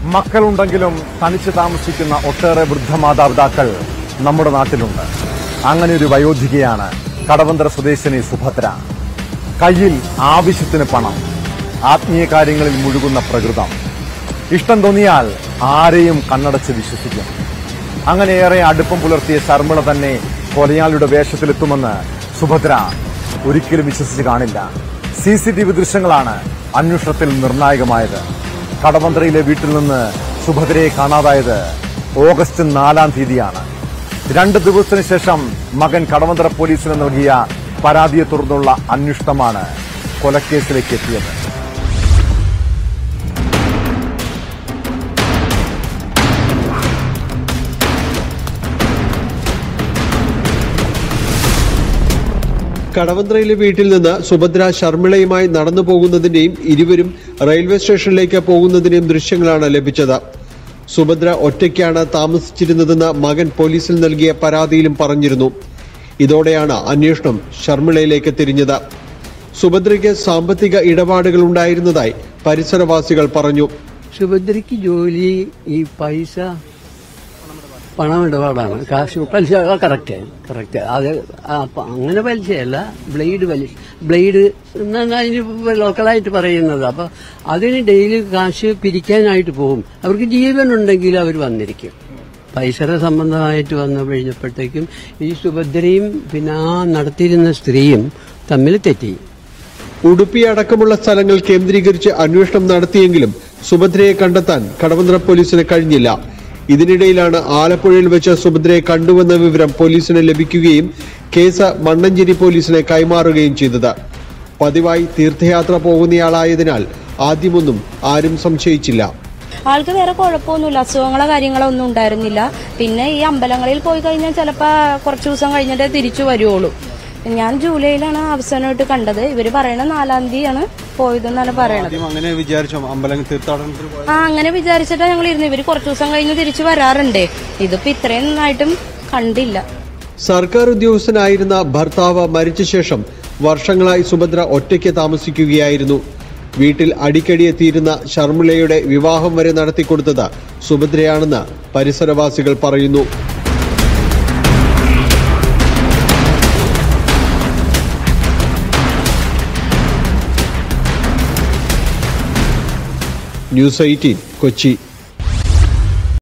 മക്കളുണ്ടെങ്കിലും തനിച്ച് താമസിക്കുന്ന ഒട്ടേറെ വൃദ്ധമാതാപിതാക്കൾ നമ്മുടെ നാട്ടിലുണ്ട് അങ്ങനെ ഒരു വയോധികയാണ് കടവന്തര സ്വദേശിനി സുഭദ്ര കയ്യിൽ ആവശ്യത്തിന് പണം ആത്മീയ കാര്യങ്ങളിൽ മുഴുകുന്ന പ്രകൃതം ഇഷ്ടം തോന്നിയാൽ ആരെയും കണ്ണടച്ച് വിശ്വസിക്കും അങ്ങനെയേറെ അടുപ്പം പുലർത്തിയ ശർമ്മിള തന്നെ കൊലയാളിയുടെ വേഷത്തിലെത്തുമെന്ന് സുഭദ്ര ഒരിക്കലും വിശ്വസിച്ച് കാണില്ല സി സി ടി വി ദൃശ്യങ്ങളാണ് അന്വേഷണത്തിൽ നിർണായകമായത് കടവന്ത്രയിലെ വീട്ടിൽ നിന്ന് സുഭദ്രയെ കാണാതായത് ഓഗസ്റ്റ് നാലാം തീയതിയാണ് രണ്ട് ദിവസത്തിന് ശേഷം മകൻ കടവന്തര പോലീസിന് നൽകിയ പരാതിയെ തുടർന്നുള്ള അന്വേഷണമാണ് കൊലക്കേസിലേക്ക് എത്തിയത് കടവന്ത്രയിലെ വീട്ടിൽ നിന്ന് സുഭദ്ര ശർമ്മിളയുമായി നടന്നു പോകുന്നതിന്റെയും ഇരുവരും റെയിൽവേ സ്റ്റേഷനിലേക്ക് പോകുന്നതിന്റെയും ദൃശ്യങ്ങളാണ് ലഭിച്ചത് സുഭദ്ര ഒറ്റയ്ക്കാണ് താമസിച്ചിരുന്നതെന്ന് മകൻ പോലീസിൽ നൽകിയ പരാതിയിലും പറഞ്ഞിരുന്നു ഇതോടെയാണ് അന്വേഷണം ശർമ്മിളയിലേക്ക് തിരിഞ്ഞത് സുഭദ്രയ്ക്ക് സാമ്പത്തിക ഇടപാടുകൾ ഉണ്ടായിരുന്നതായി പരിസരവാസികൾ പറഞ്ഞു സുഭദ്രയ്ക്ക് ജോലി ഈ പൈസ പണമിടപാടാണ് കാശ് പലിശ കറക്റ്റ് കറക്റ്റ് അത് ആ, പ- അങ്ങനെ പലിശയല്ല ബ്ലേഡ് പലിശ ബ്ലേഡ് എന്നാണ് അതിന് ലോക്കലായിട്ട് പറയുന്നത് അപ്പൊ അതിന് ഡെയിലി കാശ് പിരിക്കാനായിട്ട് പോകും അവർക്ക് ജീവനുണ്ടെങ്കിൽ അവർ വന്നിരിക്കും പൈസയുടെ സംബന്ധമായിട്ട് വന്നു കഴിഞ്ഞപ്പോഴത്തേക്കും ഈ സുഭദ്രയും പിന്നെ ആ നടത്തിയിരുന്ന സ്ത്രീയും തമ്മിൽ തെറ്റി ഉടുപ്പി അടക്കമുള്ള സ്ഥലങ്ങൾ കേന്ദ്രീകരിച്ച് അന്വേഷണം നടത്തിയെങ്കിലും സുഭദ്രയെ കണ്ടെത്താൻ കടവന്ത്ര പോലീസിന് കഴിഞ്ഞില്ല ഇതിനിടയിലാണ് ആലപ്പുഴയിൽ വെച്ച് സുഭദ്രയെ കണ്ടുവെന്ന വിവരം പോലീസിന് ലഭിക്കുകയും കേസ് മണ്ണഞ്ചേരി പോലീസിനെ കൈമാറുകയും ചെയ്തത് പതിവായി തീർത്ഥയാത്ര പോകുന്നയാളായതിനാൽ ആദ്യമൊന്നും ആരും സംശയിച്ചില്ല ആൾക്ക് വേറെ കുഴപ്പമൊന്നുമില്ല അസുഖങ്ങളോ കാര്യങ്ങളോ ഒന്നും ഉണ്ടായിരുന്നില്ല പിന്നെ ഈ അമ്പലങ്ങളിൽ പോയി കഴിഞ്ഞാൽ ചിലപ്പോൾ കുറച്ച് ദിവസം കഴിഞ്ഞിട്ടേ തിരിച്ചു വരുവുള്ളൂ ഞാൻ ജൂലൈയിലാണ് അവസാനമായിട്ട് കണ്ടത് ഇവര് പറയണ നാലാം തീയതിയാണ് പോയതെന്നാണ് പറയണത് അങ്ങനെ വിചാരിച്ചോ അമ്പലം തീർത്ഥാടനത്തിന് പോയ ആ അങ്ങനെ വിചാരിച്ചിട്ടാ ഞങ്ങൾ ഇരുന്നു ഇവര് കുറച്ച് ദിവസം കഴിഞ്ഞ് തിരിച്ചു വരാറുണ്ടേ ഇതിപ്പോ ഇത്രയും നന്നായിട്ടും കണ്ടില്ല സർക്കാർ ഉദ്യോഗസ്ഥനായിരുന്ന ഭർത്താവ് മരിച്ച ശേഷം വർഷങ്ങളായി സുഭദ്ര ഒറ്റയ്ക്ക് താമസിക്കുകയായിരുന്നു വീട്ടിൽ അടിക്കടി എത്തിയിരുന്ന ശർമ്മിളയുടെ വിവാഹം വരെ നടത്തിക്കൊടുത്തത് സുഭദ്രയാണെന്ന് പരിസരവാസികൾ പറയുന്നു ന്യൂസ് എയ്റ്റീൻ കൊച്ചി